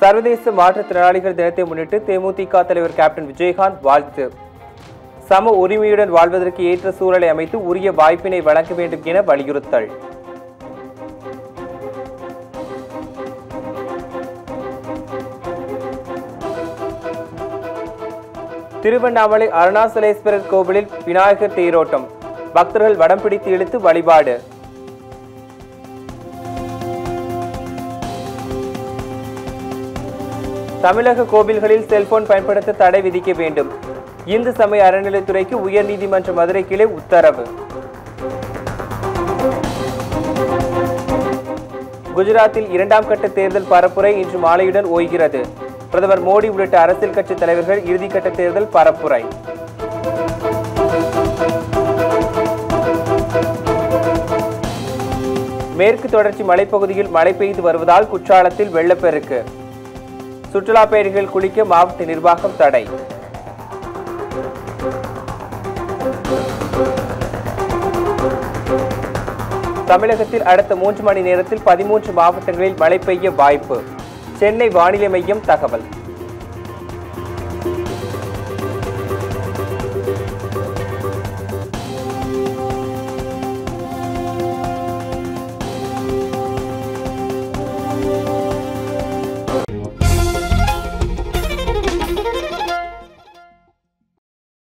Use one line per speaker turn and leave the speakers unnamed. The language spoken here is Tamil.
சர்வதேச மாற்றுத்திறனாளிகள் தினத்தை முன்னிட்டு தேமுதிக தலைவர் கேப்டன் விஜயகாந்த் வாழ்த்து சம உரிமையுடன் வாழ்வதற்கு ஏற்ற சூழலை அமைத்து உரிய வாய்ப்பினை வழங்க வேண்டும் என வலியுறுத்தல் திருவண்ணாமலை அருணாசலேஸ்வரர் கோவிலில் விநாயகர் தேரோட்டம் பக்தர்கள் வடம் பிடித்து இழுத்து வழிபாடு தமிழக கோவில்களில் செல்போன் பயன்படுத்த தடை விதிக்க வேண்டும் இந்து சமய அறநிலைத்துறைக்கு உயர்நீதிமன்ற மதுரை கிளை உத்தரவு குஜராத்தில் இரண்டாம் கட்ட தேர்தல் பரப்புரை இன்று மாலையுடன் ஓய்கிறது பிரதமர் மோடி உள்ளிட்ட அரசியல் கட்சி தலைவர்கள் இறுதிக்கட்ட தேர்தல் பரப்புரை மேற்கு தொடர்ச்சி மலைப்பகுதியில் மழை பெய்து வருவதால் குற்றாலத்தில் வெள்ளப்பெருக்கு சுற்றுலா பயணிகள் குளிக்க மாவட்ட நிர்வாகம் தடை தமிழகத்தில் அடுத்த மூன்று மணி நேரத்தில் பதிமூன்று மாவட்டங்களில் மழை பெய்ய வாய்ப்பு சென்னை வானிலை மையம் தகவல்